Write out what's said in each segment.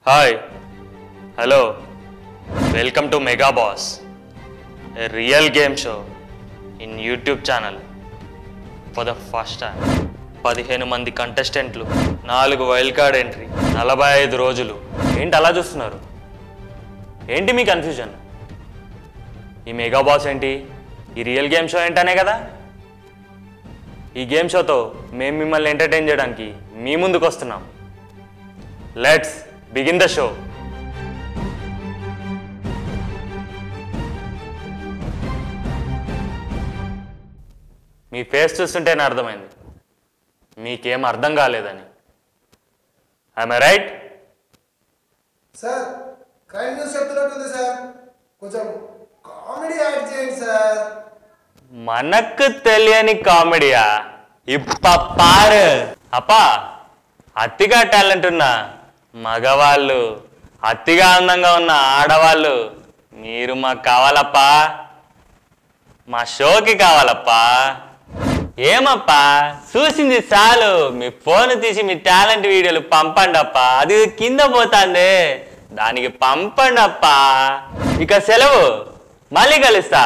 hi hello welcome to mega boss a real game show in YouTube channel for the first time పదిహేను మంది కంటెస్టెంట్లు నాలుగు wild card entry నలభై ఐదు రోజులు ఏంటి అలా చూస్తున్నారు ఏంటి మీ కన్ఫ్యూజన్ ఈ మెగా బాస్ ఏంటి ఈ రియల్ గేమ్ షో ఏంటనే కదా ఈ గేమ్ షోతో మేము మిమ్మల్ని ఎంటర్టైన్ చేయడానికి మీ ముందుకు వస్తున్నాం లెట్స్ బిగిన్ ద షో మీ ఫేస్ చూస్తుంటేనే అర్థమైంది మీకేం అర్థం కాలేదని I right sir crime news చెప్తున్నట్టుంది సార్ కొంచెం కామెడీ యాడ్ చేయండి సార్ మనకు తెలియని కామెడీయా ఇప్ప పారు అప్పా అతిగా టాలెంట్ ఉన్న మగవాళ్ళు అతిగా అందంగా ఉన్న ఆడవాళ్ళు మీరు మాకు కావాలప్పా మా షోకి కావాలప్పా ఏమప్పా చూసింది చాలు మీ ఫోన్ తీసి మీ టాలెంట్ వీడియోలు పంపండి అప్పా అది కింద పోతాంది దానికి పంపండి అప్పా ఇక సెలవు మళ్ళీ కలుస్తా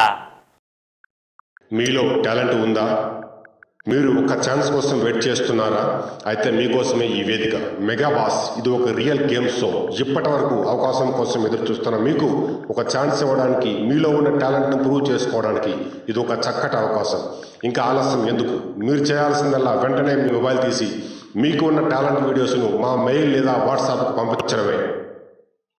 మీలో టాలెంట్ ఉందా మీరు ఒక ఛాన్స్ కోసం వెయిట్ చేస్తున్నారా అయితే మీకోసమే ఈ వేదిక మెగా బాస్ ఇది ఒక రియల్ గేమ్ షో ఇప్పటి వరకు అవకాశం కోసం ఎదురు చూస్తున్న మీకు ఒక ఛాన్స్ ఇవ్వడానికి మీలో ఉన్న టాలెంట్ను ప్రూవ్ చేసుకోవడానికి ఇది ఒక చక్కటి అవకాశం ఇంకా ఆలస్యం ఎందుకు మీరు చేయాల్సిందల్లా వెంటనే మీ మొబైల్ తీసి మీకు ఉన్న టాలెంట్ వీడియోస్ను మా మెయిల్ లేదా వాట్సాప్కు పంపించడమే